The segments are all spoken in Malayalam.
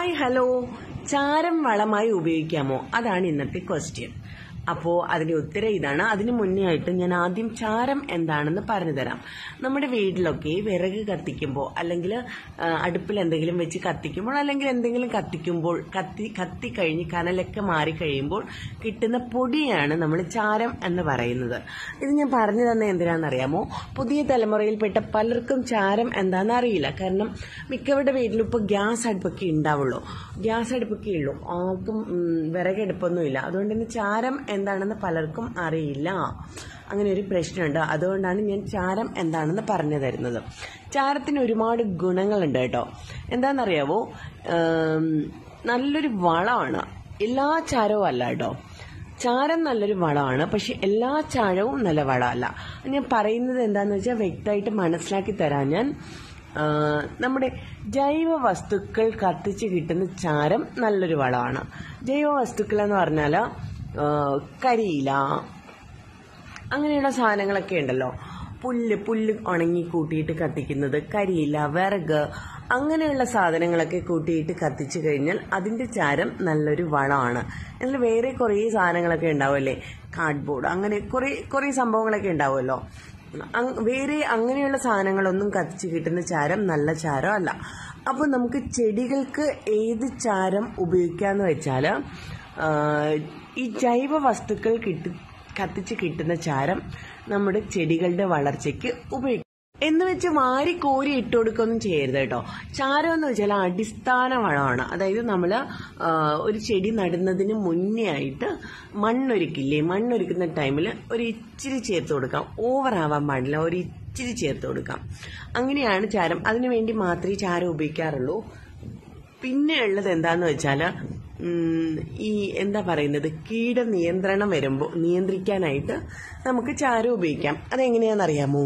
ഹായ് ഹലോ ചാരം വളമായി ഉപയോഗിക്കാമോ അതാണ് ഇന്നത്തെ ക്വസ്റ്റ്യൻ അപ്പോൾ അതിന്റെ ഉത്തരം ഇതാണ് അതിനു മുന്നേ ആയിട്ട് ഞാൻ ആദ്യം ചാരം എന്താണെന്ന് പറഞ്ഞു തരാം നമ്മുടെ വീട്ടിലൊക്കെ വിറക് കത്തിക്കുമ്പോൾ അല്ലെങ്കിൽ അടുപ്പിൽ എന്തെങ്കിലും വെച്ച് കത്തിക്കുമ്പോൾ അല്ലെങ്കിൽ എന്തെങ്കിലും കത്തിക്കുമ്പോൾ കത്തി കത്തി കഴിഞ്ഞ് കനലൊക്കെ മാറിക്കഴിയുമ്പോൾ കിട്ടുന്ന പൊടിയാണ് നമ്മൾ ചാരം എന്ന് പറയുന്നത് ഇത് ഞാൻ പറഞ്ഞു തന്നെ എന്തിനാണെന്നറിയാമോ പുതിയ തലമുറയിൽപ്പെട്ട പലർക്കും ചാരം എന്താണെന്ന് അറിയില്ല കാരണം മിക്കവരുടെ വീട്ടിലും ഇപ്പോൾ ഗ്യാസ് അടുപ്പൊക്കെ ഉണ്ടാവുള്ളൂ ഗ്യാസ് അടുപ്പൊക്കെ ഉള്ളൂ ആർക്കും ഉം, വിറകടുപ്പൊന്നുമില്ല അതുകൊണ്ട് തന്നെ ചാരം എന്താണെന്ന് പലർക്കും അറിയില്ല അങ്ങനെ ഒരു പ്രശ്നമുണ്ട് അതുകൊണ്ടാണ് ഞാൻ ചാരം എന്താണെന്ന് പറഞ്ഞു തരുന്നത് ചാരത്തിന് ഒരുപാട് ഗുണങ്ങളുണ്ട് കേട്ടോ എന്താണെന്നറിയാവോ ഏം, നല്ലൊരു വളമാണ് എല്ലാ ചാരവും അല്ല കേട്ടോ ചാരം നല്ലൊരു വളമാണ് പക്ഷെ എല്ലാ ചാരവും നല്ല വളമല്ല ഞാൻ പറയുന്നത് എന്താന്ന് വെച്ചാൽ വ്യക്തമായിട്ട് മനസ്സിലാക്കി തരാൻ ഞാൻ ആ, നമ്മുടെ ജൈവ വസ്തുക്കൾ കത്തിച്ച് കിട്ടുന്ന ചാരം നല്ലൊരു വളമാണ് ജൈവ വസ്തുക്കൾ എന്ന് പറഞ്ഞാൽ കരിയില അങ്ങനെയുള്ള സാധനങ്ങളൊക്കെ ഉണ്ടല്ലോ പുല്ല് പുല്ല് ഉണങ്ങി കൂട്ടിയിട്ട് കത്തിക്കുന്നത് കരിയില വിറക് അങ്ങനെയുള്ള സാധനങ്ങളൊക്കെ കൂട്ടിയിട്ട് കത്തിച്ചു കഴിഞ്ഞാൽ അതിന്റെ ചാരം നല്ലൊരു വളമാണ് എന്നാൽ വേറെ കുറേ സാധനങ്ങളൊക്കെ ഉണ്ടാവുമല്ലേ കാർഡ്ബോർഡ് അങ്ങനെ കുറേ കുറേ സംഭവങ്ങളൊക്കെ ഉണ്ടാവുമല്ലോ അങ് വേറെ അങ്ങനെയുള്ള സാധനങ്ങളൊന്നും കത്തിച്ച് കിട്ടുന്ന ചാരം നല്ല ചാരം അല്ല അപ്പോൾ നമുക്ക് ചെടികൾക്ക് ഏത് ചാരം ഉപയോഗിക്കാന്ന് വെച്ചാൽ ഈ ജൈവ വസ്തുക്കൾ കിട്ടി കത്തിച്ച് കിട്ടുന്ന ചാരം നമ്മുടെ ചെടികളുടെ വളർച്ചയ്ക്ക് ഉപയോഗിക്കും എന്ന് വെച്ച് വാരി കോരി ഇട്ട് കൊടുക്കൊന്നും ചെയ്യരുത് കേട്ടോ ചാരം എന്ന് വെച്ചാൽ അടിസ്ഥാന വളമാണ് അതായത് നമ്മൾ ഒരു ചെടി നടുന്നതിന് മുന്നേ ആയിട്ട് മണ്ണൊരുക്കില്ലേ മണ്ണൊരുക്കുന്ന ടൈമിൽ ഒരു ഇച്ചിരി ചേർത്ത് കൊടുക്കാം ഓവർ ആവാൻ പാടില്ല ഒരു ഇച്ചിരി ചേർത്ത് കൊടുക്കാം അങ്ങനെയാണ് ചാരം അതിനു വേണ്ടി മാത്രമേ ചാരം ഉപയോഗിക്കാറുള്ളൂ പിന്നെ ഉള്ളത് എന്താന്ന് വെച്ചാല് ഉം, ഈ എന്താ പറയുന്നത് കീട നിയന്ത്രണം വരുമ്പോൾ നിയന്ത്രിക്കാനായിട്ട് നമുക്ക് ചാരം ഉപയോഗിക്കാം അതെങ്ങനെയാണെന്നറിയാമോ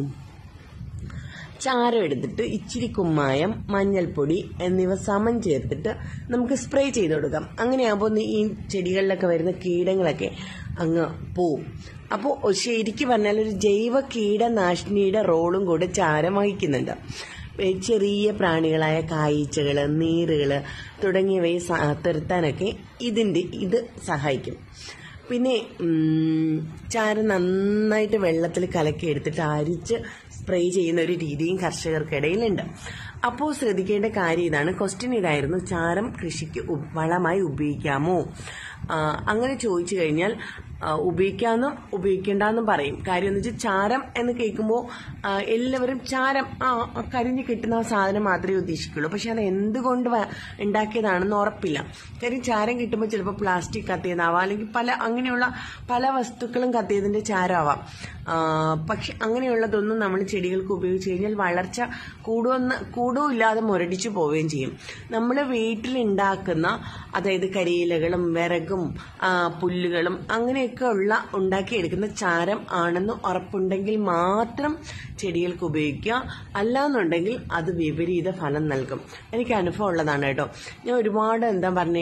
ചാരം എടുത്തിട്ട് ഇച്ചിരി കുമ്മായം മഞ്ഞൾപ്പൊടി എന്നിവ സമം ചേർത്തിട്ട് നമുക്ക് സ്പ്രേ ചെയ്ത് കൊടുക്കാം അങ്ങനെയാകുമ്പോൾ ഈ ചെടികളിലൊക്കെ വരുന്ന കീടങ്ങളൊക്കെ അങ്ങ് പോവും അപ്പോൾ ശരിക്കും പറഞ്ഞാൽ ഒരു ജൈവ കീടനാശിനിയുടെ റോളും കൂടെ ചാരം വഹിക്കുന്നുണ്ട് ഏ, ചെറിയ പ്രാണികളായ കായ്ച്ചകള് നീറുകള് തുടങ്ങിയവയെ സ- തുരത്താനൊക്കെ ഇതിന്റെ ഇത് സഹായിക്കും പിന്നെ ഉം, ചാരം നന്നായിട്ട് വെള്ളത്തിൽ കലക്കി എടുത്തിട്ട് അരിച്ച് സ്പ്രേ ചെയ്യുന്ന ഒരു രീതിയും കർഷകർക്കിടയിലുണ്ട് അപ്പോൾ ശ്രദ്ധിക്കേണ്ട കാര്യം ഇതാണ് ക്വസ്റ്റ്യൻ ഇതായിരുന്നു ചാരം കൃഷിക്ക് ഉ- വളമായി ഉപയോഗിക്കാമോ ആ, അങ്ങനെ ചോദിച്ചു കഴിഞ്ഞാൽ ആ, ഉപയോഗിക്കാമെന്നും ഉപയോഗിക്കേണ്ടെന്നും പറയും കാര്യം എന്ന് വെച്ചാൽ ചാരം എന്ന് കേൾക്കുമ്പോൾ ആ, എല്ലാവരും ചാരം ആ കരിഞ്ഞ് കിട്ടുന്ന ആ സാധനം മാത്രമേ ഉദ്ദേശിക്കുള്ളൂ പക്ഷെ അത് എന്തുകൊണ്ട് വ- ഉണ്ടാക്കിയതാണെന്ന് ഉറപ്പില്ല കാര്യം ചാരം കിട്ടുമ്പോൾ ചിലപ്പോൾ പ്ലാസ്റ്റിക് കത്തിയതാവാം അല്ലെങ്കിൽ പല അങ്ങനെയുള്ള പല വസ്തുക്കളും കത്തിയതിന്റെ ചാരമാവാം ആ, പക്ഷെ അങ്ങനെയുള്ളതൊന്നും നമ്മൾ ചെടികൾക്ക് ഉപയോഗിച്ച് കഴിഞ്ഞാൽ വളർച്ച കൂടുമെന്ന് കൂടുകയും ഇല്ലാതെ മുരടിച്ചു പോവുകയും ചെയ്യും നമ്മൾ വീട്ടിലുണ്ടാക്കുന്ന അതായത് കരിയിലകളും വിറകും ആ, പുല്ലുകളും അങ്ങനെയൊക്കെ ഉള്ള ഉണ്ടാക്കിയെടുക്കുന്ന ചാരം ആണെന്ന് ഉറപ്പുണ്ടെങ്കിൽ മാത്രം ചെടികൾക്ക് ഉപയോഗിക്കുക അല്ലാന്നുണ്ടെങ്കിൽ അത് വിപരീത ഫലം നൽകും എനിക്ക് അനുഭവം ഉള്ളതാണ് കേട്ടോ ഞാൻ ഒരുപാട് എന്താ പറഞ്ഞേ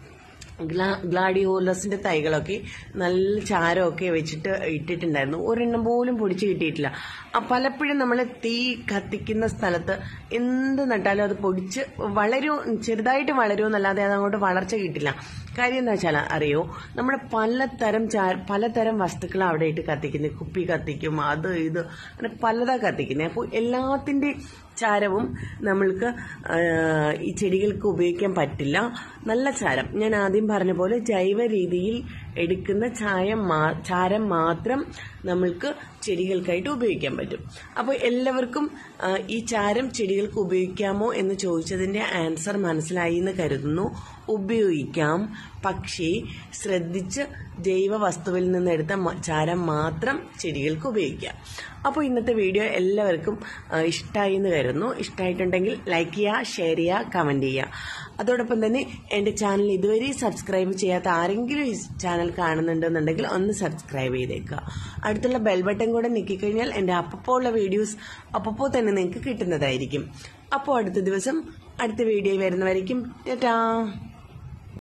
ഗ്ലാ ഗ്ലാഡിയോലസിന്റെ തൈകളൊക്കെ നല്ല ചാരമൊക്കെ വെച്ചിട്ട് ഇട്ടിട്ടുണ്ടായിരുന്നു ഒരെണ്ണം പോലും പൊടിച്ച് കിട്ടിയിട്ടില്ല ആ പലപ്പോഴും നമ്മൾ തീ കത്തിക്കുന്ന സ്ഥലത്ത് എന്ത് നട്ടാലും അത് പൊടിച്ച് വളരും ചെറുതായിട്ട് വളരുമെന്നല്ലാതെ അത് അങ്ങോട്ട് വളർച്ച കിട്ടില്ല കാര്യം എന്താ വെച്ചാൽ അറിയോ നമ്മുടെ പലതരം ചാ പലതരം വസ്തുക്കൾ അവിടെ ഇട്ട് കത്തിക്കുന്നത് കുപ്പി കത്തിക്കും അത് ഇത് അങ്ങനെ പലതാ കത്തിക്കുന്നത് അപ്പോൾ എല്ലാത്തിന്റെ ചാരവും നമ്മൾക്ക് ആ, ഈ ചെടികൾക്ക് ഉപയോഗിക്കാൻ പറ്റില്ല നല്ല ചാരം ഞാൻ ആദ്യം പറഞ്ഞ പോലെ ജൈവ രീതിയിൽ എടുക്കുന്ന ചായം മാ- ചാരം മാത്രം നമ്മൾക്ക് ചെടികൾക്കായിട്ട് ഉപയോഗിക്കാൻ പറ്റും അപ്പോൾ എല്ലാവർക്കും ആ, ഈ ചാരം ചെടികൾക്ക് ഉപയോഗിക്കാമോ എന്ന് ചോദിച്ചതിന്റെ ആൻസർ മനസ്സിലായി എന്ന് കരുതുന്നു ഉപയോഗിക്കാം പക്ഷേ ശ്രദ്ധിച്ച് ജൈവ വസ്തുവിൽ നിന്ന് എടുത്ത മ- ചാരം മാത്രം ചെടികൾക്ക് ഉപയോഗിക്കാം അപ്പോൾ ഇന്നത്തെ വീഡിയോ എല്ലാവർക്കും ആ, ഇഷ്ടമായി എന്ന് കരുതുന്നു ഇഷ്ടമായിട്ടുണ്ടെങ്കിൽ ലൈക്ക് ചെയ്യുക ഷെയർ ചെയ്യുക കമന്റ് ചെയ്യുക അതോടൊപ്പം തന്നെ എൻ്റെ ചാനൽ ഇതുവരെ സബ്സ്ക്രൈബ് ചെയ്യാത്ത ആരെങ്കിലും ഈ ചാനൽ കാണുന്നുണ്ടെന്നുണ്ടെങ്കിൽ ഒന്ന് സബ്സ്ക്രൈബ് ചെയ്തേക്കുക അടുത്തുള്ള ബെൽ ബട്ടൺ കൂടെ ഞെക്കിക്കഴിഞ്ഞാൽ എൻ്റെ അപ്പപ്പോൾ ഉള്ള വീഡിയോസ് അപ്പപ്പോൾ തന്നെ നിങ്ങൾക്ക് കിട്ടുന്നതായിരിക്കും അപ്പോൾ അടുത്ത ദിവസം അടുത്ത വീഡിയോ വരുന്നവരേക്കും ടാറ്റാ